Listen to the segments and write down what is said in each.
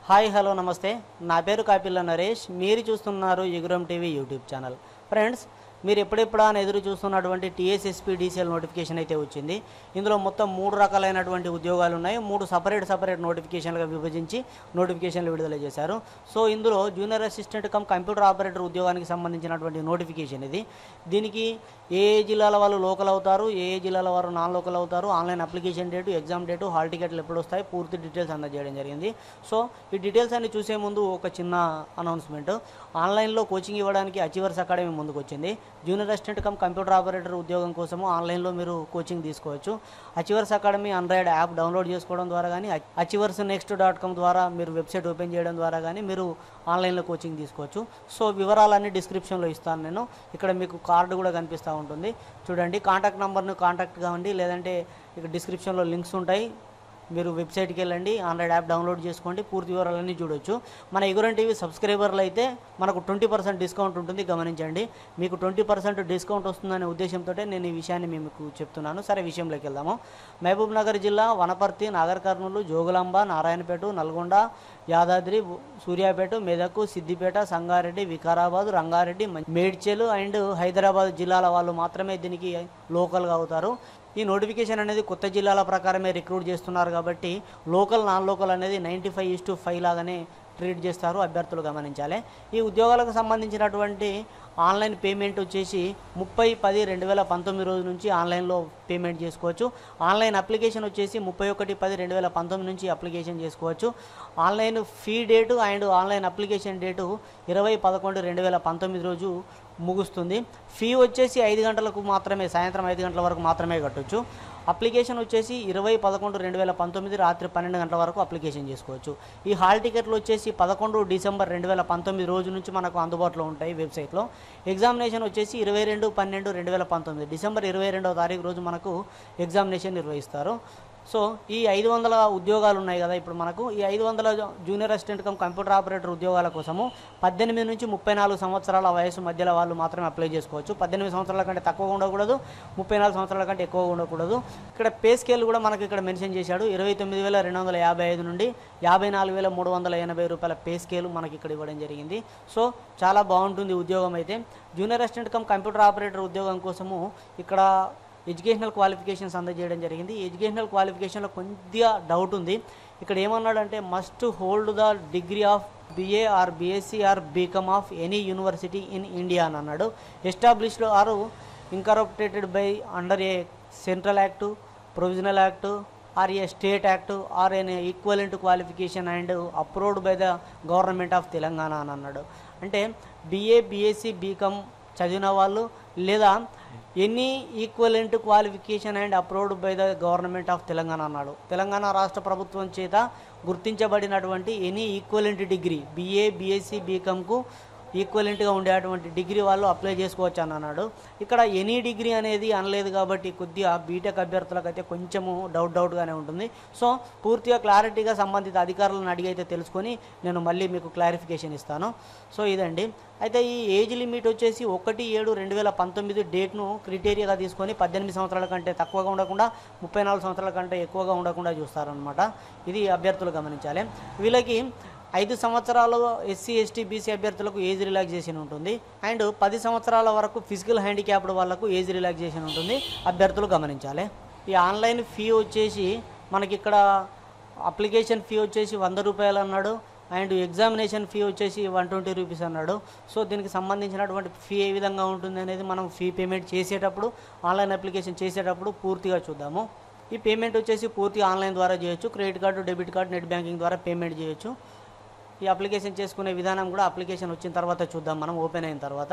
hi hello నమస్తే నా పేరు కాపిల్ల నరేష్ మీరు చూస్తున్నారు Yuguram TV YouTube channel friends మీరు ఎప్పుడెప్పుడా అని ఎదురు చూస్తున్నటువంటి టీఎస్ఎస్పీ డీసీఎల్ నోటిఫికేషన్ అయితే వచ్చింది ఇందులో మొత్తం మూడు రకాలైనటువంటి ఉద్యోగాలు ఉన్నాయి మూడు సపరేట్ సపరేట్ నోటిఫికేషన్లుగా విభజించి నోటిఫికేషన్లు విడుదల చేశారు సో ఇందులో junior assistant cum computer operator ఉద్యోగానికి సంబంధించినటువంటి నోటిఫికేషన్ ఇది దీనికి ఏ ఏ జిల్లాల వాళ్ళు లోకల్ అవుతారు ఏ ఏ జిల్లాల వారు నాన్ లోకల్ అవుతారు online application date exam date hall టికెట్లు ఎప్పుడు వస్తాయి పూర్తి డీటెయిల్స్ అందజేయడం జరిగింది సో ఈ డీటెయిల్స్ అన్ని చూసే ముందు ఒక చిన్న అనౌన్స్మెంట్ ఆన్లైన్లో కోచింగ్ ఇవ్వడానికి అచీవర్స్ అకాడమీ ముందుకు వచ్చింది junior assistant cum computer operator ఉద్యోగం కోసము ఆన్లైన్లో మీరు కోచింగ్ తీసుకోవచ్చు achievers academy android app download చేసుకోవడం ద్వారా కానీ అచీవర్స్ నెక్స్ట్ డాట్ కామ్ ద్వారా మీరు వెబ్సైట్ ఓపెన్ చేయడం ద్వారా కానీ మీరు ఆన్లైన్లో కోచింగ్ తీసుకోవచ్చు సో వివరాలన్నీ డిస్క్రిప్షన్లో ఇస్తాను నేను ఇక్కడ మీకు కార్డు కూడా కనిపిస్తూ ఉంటుంది చూడండి కాంటాక్ట్ నెంబర్ను కాంటాక్ట్ కావండి లేదంటే ఇక్కడ డిస్క్రిప్షన్లో లింక్స్ ఉంటాయి మీరు వెబ్సైట్కి వెళ్ళండి ఆండ్రాయిడ్ యాప్ డౌన్లోడ్ చేసుకోండి పూర్తి వివరాలన్నీ చూడొచ్చు మన ఎగురన్ టీవీ సబ్స్క్రైబర్లు అయితే మనకు ట్వంటీ పర్సెంట్ డిస్కౌంట్ ఉంటుంది గమనించండి మీకు ట్వంటీ పర్సెంట్ డిస్కౌంట్ వస్తుందనే ఉద్దేశంతో నేను ఈ విషయాన్ని మీకు చెప్తున్నాను సరే విషయంలోకి వెళ్దాము మహబూబ్ నగర్ జిల్లా వనపర్తి నాగర్ కర్నూలు జోగులాంబ నారాయణపేట నల్గొండ యాదాద్రి సూర్యాపేట మెదక్ సిద్దిపేట సంగారెడ్డి వికారాబాద్ రంగారెడ్డి మం- మేడ్చల్ అండ్ హైదరాబాద్ జిల్లాల వాళ్ళు మాత్రమే దీనికి లోకల్గా అవుతారు ఈ నోటిఫికేషన్ అనేది కొత్త జిల్లాల ప్రకారమే రిక్రూట్ చేస్తున్నారు కాబట్టి లోకల్ నాన్ లోకల్ అనేది ninety five is to five లాగానే ట్రీట్ చేస్తారు అభ్యర్థులు గమనించాలి ఈ ఉద్యోగాలకు సంబంధించినటువంటి ఆన్లైన్ పేమెంట్ వచ్చేసి ముప్పై పది రెండు వేల పంతొమ్మిది రోజు నుంచి ఆన్లైన్లో పేమెంట్ చేసుకోవచ్చు ఆన్లైన్ అప్లికేషన్ వచ్చేసి ముప్పై ఒకటి పది రెండు వేల పంతొమ్మిది నుంచి అప్లికేషన్ చేసుకోవచ్చు online fee date and online application date ఇరవై పదకొండు రెండు వేల పంతొమ్మిది రోజు ముగుస్తుంది ఫీ వచ్చేసి ఐదు గంటలకు మాత్రమే సాయంత్రం ఐదు గంటల వరకు మాత్రమే కట్టొచ్చు అప్లికేషన్ వచ్చేసి ఇరవై పదకొండు రెండు వేల పంతొమ్మిది రాత్రి పన్నెండు గంటల వరకు అప్లికేషన్ చేసుకోవచ్చు ఈ హాల్ టికెట్లు వచ్చేసి పదకొండు డిసెంబర్ రెండు వేల పంతొమ్మిది రోజు నుంచి మనకు అందుబాటులో ఉంటాయి వెబ్సైట్లో ఎగ్జామినేషన్ వచ్చేసి ఇరవై రెండు పన్నెండు రెండు వేల పంతొమ్మిది డిసెంబర్ ఇరవై రెండవ తారీఖు రోజు మనకు ఎగ్జామినేషన్ నిర్వహిస్తారు సో ఈ ఐదు వందల ఉద్యోగాలు ఉన్నాయి కదా ఇప్పుడు మనకు ఈ ఐదు వందల junior assistant cum computer operator ఉద్యోగాల కోసము పద్దెనిమిది నుంచి ముప్పై నాలుగు సంవత్సరాల వయసు మధ్యలో వాళ్ళు మాత్రమే అప్లై చేసుకోవచ్చు పద్దెనిమిది సంవత్సరాల కంటే తక్కువగా ఉండకూడదు ముప్పై నాలుగు సంవత్సరాల కంటే ఎక్కువగా ఉండకూడదు ఇక్కడ పే స్కేల్ కూడా మనకి ఇక్కడ మెన్షన్ చేశాడు ఇరవై తొమ్మిది వేల రెండు వందల యాభై ఐదు నుండి యాభై నాలుగు వేల మూడు వందల ఎనభై రూపాయల పే స్కేల్ మనకి ఇక్కడ ఇవ్వడం జరిగింది సో చాలా బాగుంటుంది ఉద్యోగం అయితే junior assistant cum computer operator ఉద్యోగం కోసము ఇక్కడ ఎడ్యుకేషనల్ క్వాలిఫికేషన్స్ అందజేయడం జరిగింది ఎడ్యుకేషనల్ క్వాలిఫికేషన్లో కొద్దిగా డౌట్ ఉంది ఇక్కడ ఏమన్నాడంటే must hold the degree of BA or BSc or BCom of any university in India అని అన్నాడు established or incorporated by under a central act provisional act or a state act or an equivalent qualification and approved by the government of Telangana అని అన్నాడు అంటే BA BSc BCom చదివిన వాళ్ళు లేదా any equivalent qualification and approved by the government of Telangana అన్నాడు తెలంగాణ రాష్ట్ర ప్రభుత్వం చేత గుర్తించబడినటువంటి any equivalent degree BA BSc బీకామ్కు ఈక్వలెంట్గా ఉండేటువంటి డిగ్రీ వాళ్ళు అప్లై చేసుకోవచ్చు అని అన్నాడు ఇక్కడ ఎనీ డిగ్రీ అనేది అనలేదు కాబట్టి కొద్దిగా బీటెక్ అభ్యర్థులకు అయితే కొంచెము డౌట్ డౌట్గానే ఉంటుంది సో పూర్తిగా క్లారిటీగా సంబంధిత అధికారులను అడిగి అయితే తెలుసుకొని నేను మళ్ళీ మీకు క్లారిఫికేషన్ ఇస్తాను సో ఇదండి అయితే ఈ ఏజ్ లిమిట్ వచ్చేసి ఒకటి ఏడు రెండు వేల పంతొమ్మిది డేట్ను క్రిటేరియాగా తీసుకొని పద్దెనిమిది సంవత్సరాల కంటే తక్కువగా ఉండకుండా ముప్పై నాలుగు సంవత్సరాల కంటే ఎక్కువగా ఉండకుండా చూస్తారనమాట ఇది అభ్యర్థులు గమనించాలి వీళ్ళకి ఐదు సంవత్సరాలు ఎస్సీ ఎస్టీ బీసీ అభ్యర్థులకు ఏజ్ రిలాక్సేషన్ ఉంటుంది అండ్ పది సంవత్సరాల వరకు ఫిజికల్ హ్యాండిక్యాప్డ్ వాళ్ళకు ఏజ్ రిలాక్సేషన్ ఉంటుంది అభ్యర్థులు గమనించాలి ఈ ఆన్లైన్ ఫీ వచ్చేసి మనకి ఇక్కడ అప్లికేషన్ ఫీ వచ్చేసి వంద రూపాయలు అన్నాడు అండ్ ఎగ్జామినేషన్ ఫీ వచ్చేసి వన్ ట్వంటీ రూపీస్ అన్నాడు సో దీనికి సంబంధించినటువంటి ఫీ ఏ విధంగా ఉంటుంది అనేది మనం ఫీ పేమెంట్ చేసేటప్పుడు ఆన్లైన్ అప్లికేషన్ చేసేటప్పుడు పూర్తిగా చూద్దాము ఈ పేమెంట్ వచ్చేసి పూర్తిగా ఆన్లైన్ ద్వారా చేయొచ్చు credit card debit card net banking ద్వారా పేమెంట్ చేయొచ్చు ఈ అప్లికేషన్ చేసుకునే విధానం కూడా అప్లికేషన్ వచ్చిన తర్వాత చూద్దాం మనం ఓపెన్ అయిన తర్వాత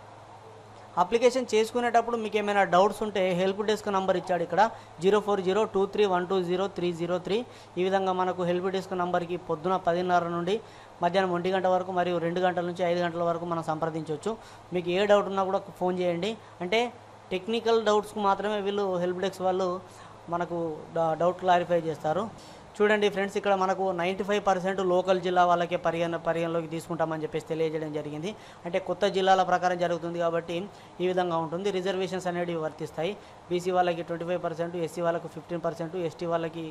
అప్లికేషన్ చేసుకునేటప్పుడు మీకు ఏమైనా డౌట్స్ ఉంటే హెల్ప్ డెస్క్ నంబర్ ఇచ్చాడు ఇక్కడ zero four zero two three one two zero three zero three ఈ విధంగా మనకు హెల్ప్ డెస్క్ నంబర్కి పొద్దున పదిన్నర నుండి మధ్యాహ్నం ఒంటి గంట వరకు మరియు రెండు గంటల నుంచి ఐదు గంటల వరకు మనం సంప్రదించవచ్చు మీకు ఏ డౌట్ ఉన్నా కూడా ఫోన్ చేయండి అంటే టెక్నికల్ డౌట్స్కి మాత్రమే వీళ్ళు హెల్ప్ డెస్క్ వాళ్ళు మనకు డ- డౌట్ క్లారిఫై చేస్తారు చూడండి ఫ్రెండ్స్ ఇక్కడ మనకు నైంటీ ఫైవ్ పర్సెంట్ లోకల్ జిల్లా వాళ్ళకే పరిగణ పరిగణలోకి తీసుకుంటామని చెప్పేసి తెలియజేయడం జరిగింది అంటే కొత్త జిల్లాల ప్రకారం జరుగుతుంది కాబట్టి ఈ విధంగా ఉంటుంది రిజర్వేషన్స్ అనేవి వర్తిస్తాయి బీసీ వాళ్ళకి ట్వంటీ ఫైవ్ పర్సెంట్ ఎస్సీ వాళ్ళకి ఫిఫ్టీన్ పర్సెంట్ ఎస్టీ వాళ్ళకి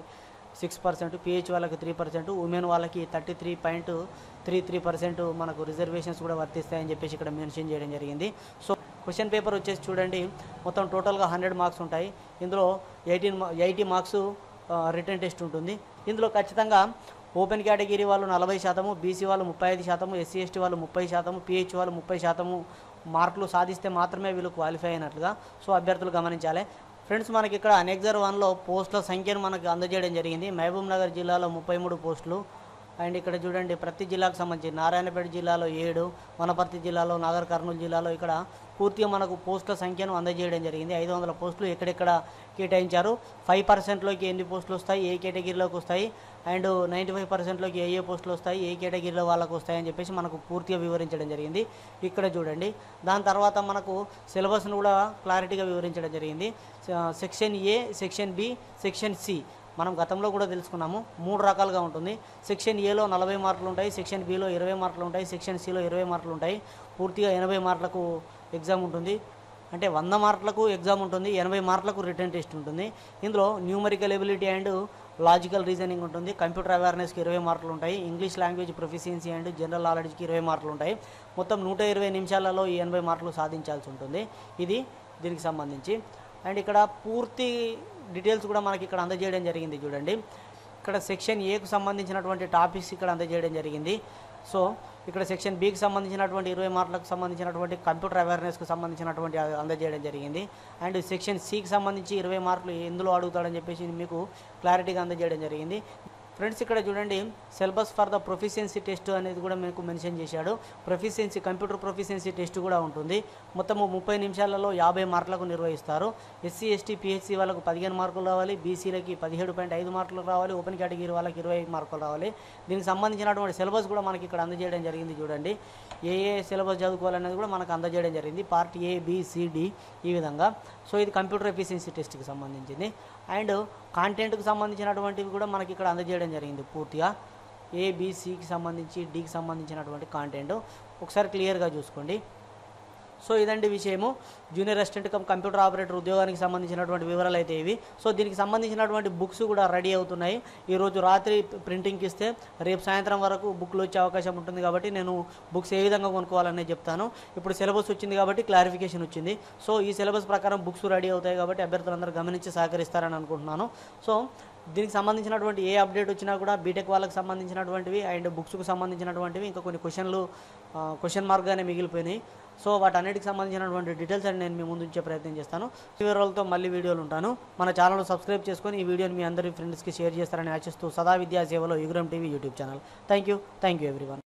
సిక్స్ పర్సెంట్ పిహెచ్ వాళ్ళకి త్రీ పర్సెంట్ ఉమెన్ వాళ్ళకి thirty three point three three percent మనకు రిజర్వేషన్స్ కూడా వర్తిస్తాయని చెప్పేసి ఇక్కడ మెన్షన్ చేయడం జరిగింది సో క్వశ్చన్ పేపర్ వచ్చేసి చూడండి మొత్తం టోటల్గా హండ్రెడ్ మార్క్స్ ఉంటాయి ఇందులో eighteen eighty marks written test ఉంటుంది ఇందులో ఖచ్చితంగా ఓపెన్ కేటగిరీ వాళ్ళు నలభై శాతము బీసీ వాళ్ళు ముప్పై ఐదు శాతము ఎస్సీ ఎస్టీ వాళ్ళు ముప్పై శాతము పిహెచ్ వాళ్ళు ముప్పై శాతము మార్కులు సాధిస్తే మాత్రమే వీళ్ళు క్వాలిఫై అయినట్లుగా సో అభ్యర్థులు గమనించాలి ఫ్రెండ్స్ మనకి ఇక్కడ అనెక్జర్ వన్లో పోస్టుల సంఖ్యను మనకు అందజేయడం జరిగింది మహబూబ్ నగర్ జిల్లాలో ముప్పై మూడు పోస్టులు అండ్ ఇక్కడ చూడండి ప్రతి జిల్లాకు సంబంధించి నారాయణపేట జిల్లాలో ఏడు వనపర్తి జిల్లాలో నాగర్ కర్నూలు జిల్లాలో ఇక్కడ పూర్తిగా మనకు పోస్టుల సంఖ్యను అందజేయడం జరిగింది ఐదు వందల పోస్టులు ఎక్కడెక్కడ కేటాయించారు ఫైవ్ పర్సెంట్లోకి ఎన్ని పోస్టులు వస్తాయి ఏ కేటగిరీలోకి వస్తాయి అండ్ నైంటీ ఫైవ్ పర్సెంట్లోకి ఏ ఏ పోస్టులు వస్తాయి ఏ కేటగిరీలో వాళ్ళకు వస్తాయని చెప్పేసి మనకు పూర్తిగా వివరించడం జరిగింది ఇక్కడ చూడండి దాని తర్వాత మనకు సిలబస్ను కూడా క్లారిటీగా వివరించడం జరిగింది section A section B section C మనం గతంలో కూడా తెలుసుకున్నాము మూడు రకాలుగా ఉంటుంది సెక్షన్ ఏలో నలభై మార్కులు ఉంటాయి సెక్షన్ బిలో ఇరవై మార్కులు ఉంటాయి సెక్షన్ సిలో ఇరవై మార్కులు ఉంటాయి పూర్తిగా ఎనభై మార్కులకు ఎగ్జామ్ ఉంటుంది అంటే వంద మార్కులకు ఎగ్జామ్ ఉంటుంది ఎనభై మార్కులకు రిటర్న్ టెస్ట్ ఉంటుంది ఇందులో numerical ability and logical reasoning ఉంటుంది కంప్యూటర్ అవేర్నెస్కి ఇరవై మార్కులు ఉంటాయి English language proficiency and general నాలెడ్జ్కి ఇరవై మార్కులు ఉంటాయి మొత్తం నూట ఇరవై నిమిషాలలో ఈ ఎనభై మార్కులు సాధించాల్సి ఉంటుంది ఇది దీనికి సంబంధించి అండ్ ఇక్కడ పూర్తి డీటెయిల్స్ కూడా మనకి ఇక్కడ అందజేయడం జరిగింది చూడండి ఇక్కడ సెక్షన్ ఏకు సంబంధించినటువంటి టాపిక్స్ ఇక్కడ అందజేయడం జరిగింది సో ఇక్కడ సెక్షన్ బికి సంబంధించినటువంటి ఇరవై మార్కులకు సంబంధించినటువంటి కంప్యూటర్ అవేర్నెస్కి సంబంధించినటువంటి అందజేయడం జరిగింది అండ్ సెక్షన్ సికి సంబంధించి ఇరవై మార్కులు ఎందులో అడుగుతాడని చెప్పేసి మీకు క్లారిటీగా అందజేయడం జరిగింది ఫ్రెండ్స్ ఇక్కడ చూడండి syllabus for the proficiency test అనేది కూడా మీకు మెన్షన్ చేశాడు ప్రొఫిషియన్సీ కంప్యూటర్ ప్రొఫిషియన్సీ టెస్ట్ కూడా ఉంటుంది మొత్తము ముప్పై నిమిషాలలో యాభై మార్కులకు నిర్వహిస్తారు ఎస్సీ ఎస్టీ పిహెచ్సి వాళ్ళకు పదిహేను మార్కులు రావాలి బీసీలకి పదిహేడు పాయింట్ ఐదు మార్కులు రావాలి ఓపెన్ కేటగిరీ వాళ్ళకి ఇరవై మార్కులు రావాలి దీనికి సంబంధించినటువంటి సిలబస్ కూడా మనకి ఇక్కడ అందజేయడం జరిగింది చూడండి ఏ ఏ సిలబస్ చదువుకోవాలనేది కూడా మనకు అందజేయడం జరిగింది పార్ట్ ఏ బిసిడి ఈ విధంగా సో ఇది కంప్యూటర్ ఎఫిషియన్సీ టెస్ట్కి సంబంధించింది అండ్ కాంటెంట్కి సంబంధించినటువంటివి కూడా మనకి ఇక్కడ అందజేయడం జరిగింది పూర్తిగా ఏబిసికి సంబంధించి డికి సంబంధించినటువంటి కాంటెంట్ ఒకసారి క్లియర్గా చూసుకోండి సో ఇదండి విషయము junior assistant cum computer operator ఉద్యోగానికి సంబంధించినటువంటి వివరాలు అయితే ఇవి సో దీనికి సంబంధించినటువంటి బుక్స్ కూడా రెడీ అవుతున్నాయి ఈరోజు రాత్రి ప్రింటింగ్కి ఇస్తే రేపు సాయంత్రం వరకు బుక్లు వచ్చే అవకాశం ఉంటుంది కాబట్టి నేను బుక్స్ ఏ విధంగా కొనుక్కోవాలనే చెప్తాను ఇప్పుడు సిలబస్ వచ్చింది కాబట్టి క్లారిఫికేషన్ వచ్చింది సో ఈ సిలబస్ ప్రకారం బుక్స్ రెడీ అవుతాయి కాబట్టి అభ్యర్థులందరూ గమనించి సహకరిస్తారని అనుకుంటున్నాను సో దీనికి సంబంధించినటువంటి ఏ అప్డేట్ వచ్చినా కూడా బీటెక్ వాళ్ళకి సంబంధించినటువంటివి అండ్ బుక్స్కి సంబంధించినటువంటివి ఇంకా కొన్ని క్వశ్చన్లు క్వశ్చన్ మార్క్గానే మిగిలిపోయినాయి సో వాటన్నిటికి సంబంధించినటువంటి డీటెయిల్స్ అని నేను మీ ముందు ఉంచే ప్రయత్నం చేస్తాను ఈ వివరాలతో మళ్ళీ వీడియోలు ఉంటాను మన ఛానల్ సబ్స్క్రైబ్ చేసుకొని ఈ వీడియోని మీ అందరి ఫ్రెండ్స్కి షేర్ చేస్తారని ఆశిస్తూ సదా విద్యా సేవలో Yuguram TV YouTube channel thank you thank you everyone